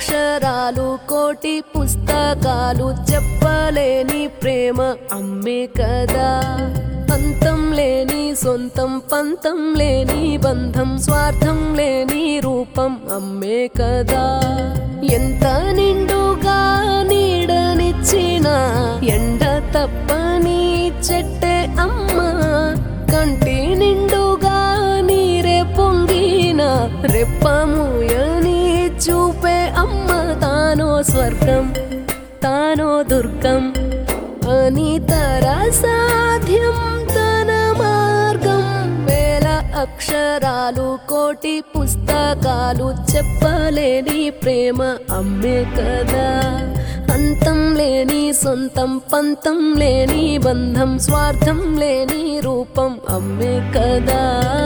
అక్షరాలు కోటి పుస్తకాలు చెప్పలేని ప్రేమ అమ్మే కదా అంతం లేని సొంతం పంతం లేని బంధం స్వార్థం లేని రూపం అమ్మే కదా ఎంత నిండుగా నీడనిచ్చిన ఎండ తప్పని చెట్టే అమ్మ కంటి నిండుగా నీరే పొంగిన రెప్పముయని చూపే అమ్మ తానో స్వర్గం తానో దుర్గం అని తర సాధ్యం తన మార్గం వేల అక్షరాలు కోటి పుస్తకాలు చెప్పలేని ప్రేమ అమ్మే కదా అంతం లేని సొంతం పంతం లేని బంధం స్వార్థం లేని రూపం అమ్మే కదా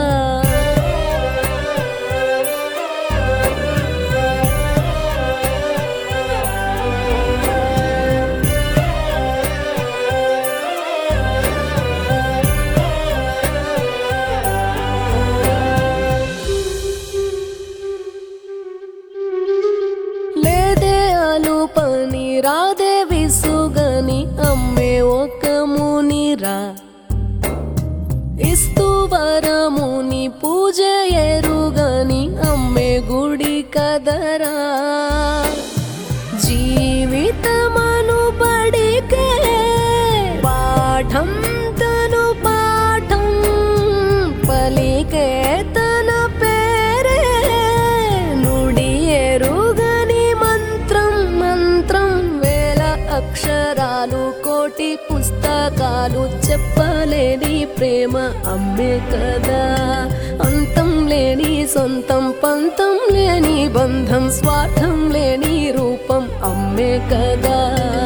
లేదే అలు పని రాదే విసుగని అమ్మే ఒక మునిరా ఇస్తూ వరముని పూజ ఎరుగని అమ్మే గుడి కదరా జీవితమను బడికే పాఠం తను పాఠం పలికే తన పేరే నుడి ఎరుగని మంత్రం మంత్రం వేల అక్షరాలు కోటి పుస్తకాలు చెప్పలేని ప్రేమ అమ్మే కదా అంతం లేని సొంతం పంతం లేని బంధం స్వార్థం లేని రూపం అమ్మే కదా